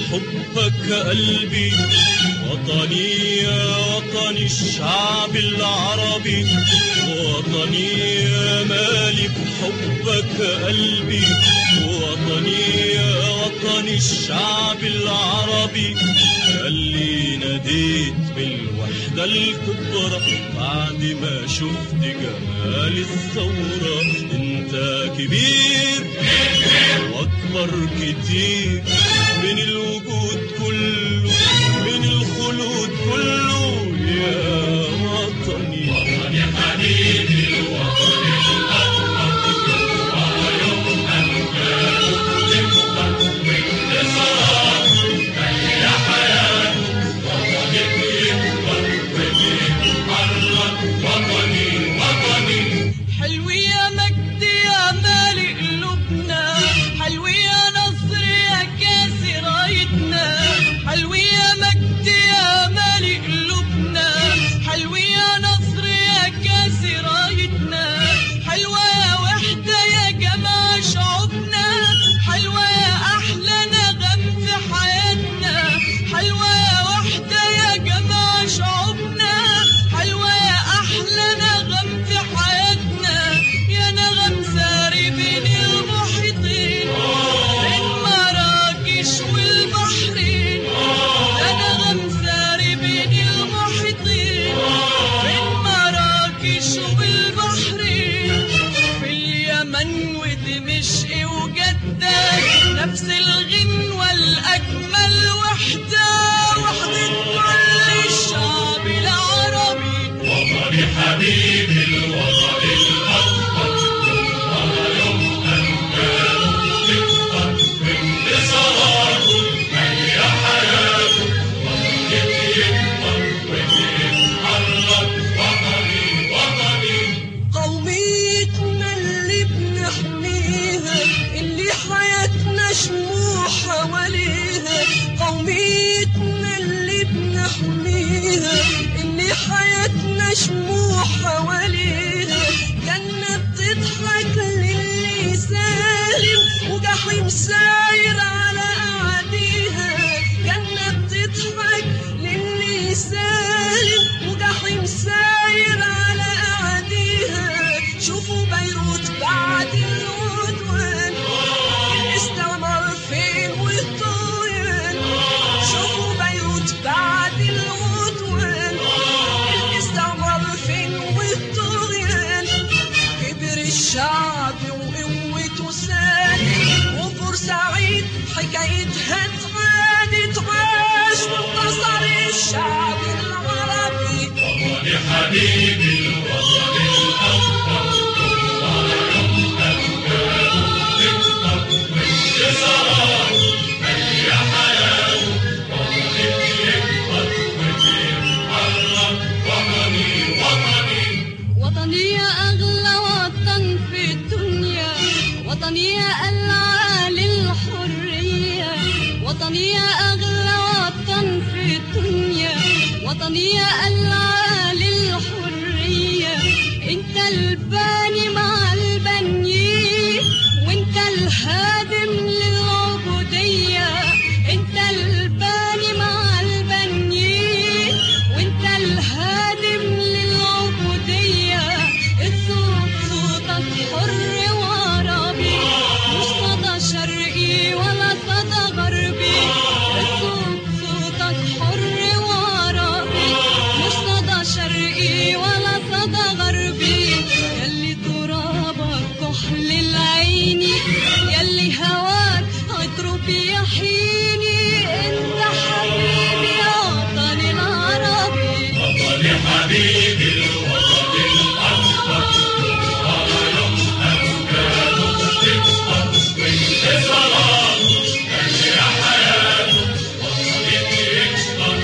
بحبك قلبي وطني يا وطني الشعب العربي وطني يا مالي بحبك قلبي وطني يا وطني الشعب العربي اللي ناديت بالوحدة الكبرى بعد ما شفت جمال الثورة انت كبير واكبر كتير من الوجود كله من الخلود كله يا وطني وطني حبيبي حلو يا مجد يا مالي قلوبنا حلو يا نصر يا كاس رايتنا حلو يا مجد يا مالي قلوبنا حلو يا نصر يا كاس رايتنا حلوة يا وحدة يا جماعة شعوبنا حلوة يا أحلى نغم في حياتنا حلوة يا وحدة يا جماعة شعوبنا حلوة يا أحلى نغم في حياتنا يا نغم ساري بين المحيطين بين مراكش والبحرين يا نغم ساري بين المحيطين بين مراكش والبحرين في اليمن ودمشق وجدة نفس الغنوة الأجمل وحدة وحدة كل الشعب العربي وطني حبيبي الوطن الأكبر ولا يوم أنجاب تكبر بانتصاره من يا حياته وطني يكبر ويتحرك وطني وطني قوميتنا اللي بنحميها اللي حياتنا شموع حواليها قوميتنا اللي بنحميها اللي حياتنا شموع حواليها جنة بتضحك للي سالم وجحيم ساير على أعاديها جنة بتضحك للي سالم وجحيم ساير على أعاديها شوفوا بيروت بعد العدوان الاستعمار فين والطغيان شوفوا بيروت بعد العدوان الاستعمار فين والطغيان كبر الشعب وقوته سادت وبورسعيد حكايتها تعاد تعاش وانتصر الشعب العربي وطني حبيبي الوطن الأكبر ولا يوم أنجاب تكبر بانتصاره من يا حياته وطني يكبر ويتحرك وطني وطني وطني يا أغلى وطن في الدنيا وطني يا العالي الحرية وطني يا أغلى وطن في الدنيا وطني يا العالي الحرية انت الباني مع البني وانت الهادم للعبودية انت الباني مع البني وانت الهادم للعبودية الصوت صوتك حر وعربي مش صدى شرقي ولا صدى غربي الصوت صوتك حر وعربي مش صدى شرقي ولا صدى غربي يلي ترابك كحل العين يلي هواك عطرب يحيني انت حبيبي يا وطني العربي وطني حبيبي الوطن الأكبر ولا يوم أنجاب تكبر بانتصاره من يا حياته وطني يكبر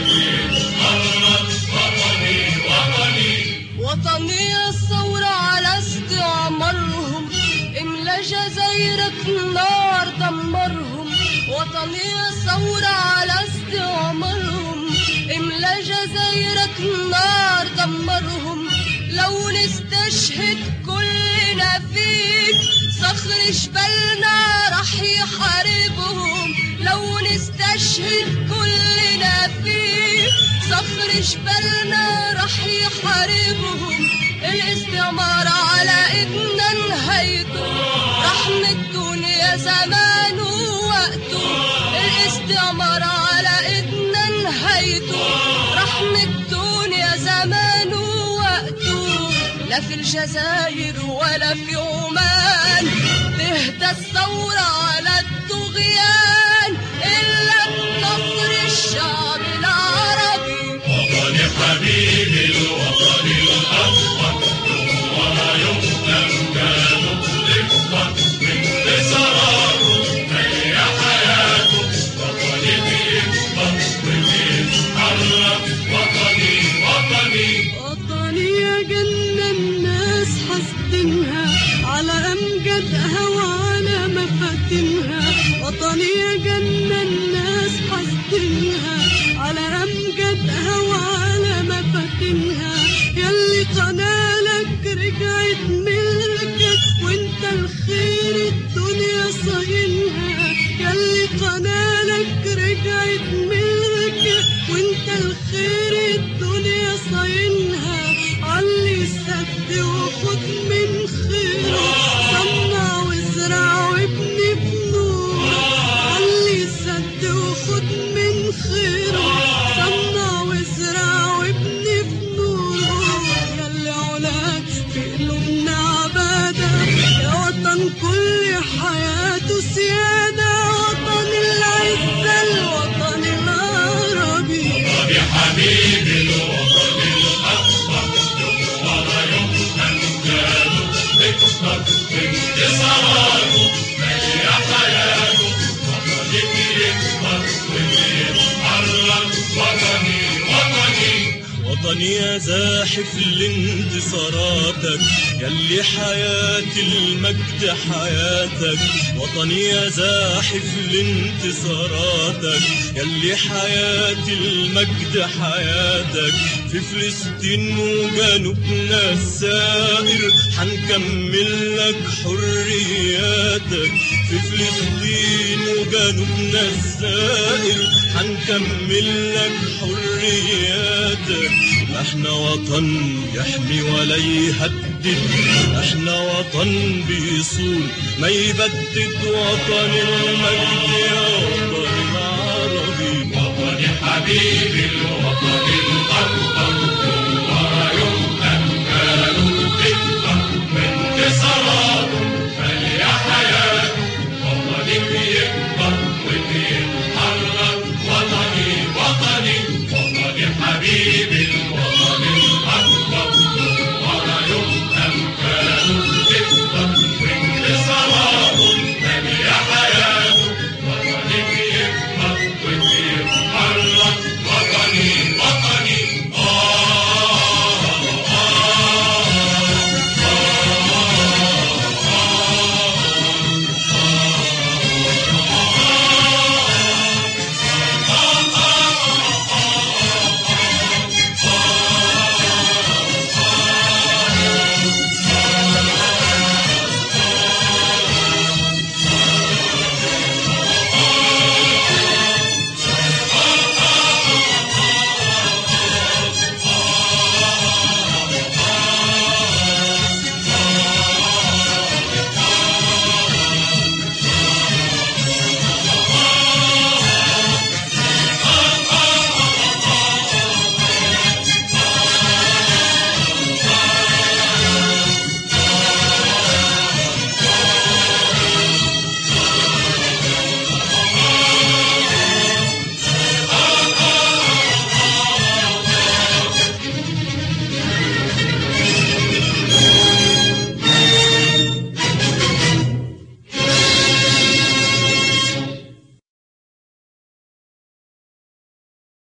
ويتحرك وطني وطني وطني الثورة على استعمارهم املا جزايرك نار دمرهم وطني الثورة على استعمارهم املا جزايرك نار دمرهم لو نستشهد كلنا فيك صخر جبلنا راح يحاربهم لو لو نستشهد كلنا فيه صخر جبلنا رح يحاربهم الاستعمار على ايدنا نهايته رحمة الدنيا زمان ووقته الاستعمار على ايدنا نهايته رحمة الدنيا زمان ووقته لا في الجزائر ولا في عمان تهدى الثورة على الطغيان إلا بنصر الشعب العربي وطني حبيبي الوطن الأفضل ولا يؤلم كانوا لفظا من انتصاراته هي حياته وطني بيكبر وبيتحرك وطني وطني وطني يا جنة الناس حاسدينها على أمجادها وعلى مفاتنها وطني يا جنة الناس حاسدينها على أمجادها وعلى مفاتنها يلي قنالك رجعت ملكك وانت الخير الدنيا صاينها يلي قنالك رجعت ملكك وانت الخير الدنيا صاينها علي السد وخد من خيره صنع وازرع وابني بنور علي السد وخد من خيره صنع وازرع وابني بنور يلي علاك في قلوبنا عبادة يا وطن كل حياته سيادة وطن العزة الوطن العربي وطني حبيبي الوطن الأفضل ولا يؤلم كانوا لفظا من انتصاراته هي حياته وطني بيكبر وبيتحرك وطني وطني وطني يا زاحف لانتصاراتك يلي حياة المجد حياتك وطني يا زاحف لانتصاراتك يلي حياة المجد حياتك في فلسطين وجنوبنا السائر حنكمل لك حرياتك في فلسطين وجنوبنا السائر حنكمل لك حرياتك احنا وطن يحمي ولا يهدد احنا وطن بيصون ما يبدد وطن المجد يا وطن العربي وطني حبيبي الوطن الأفضل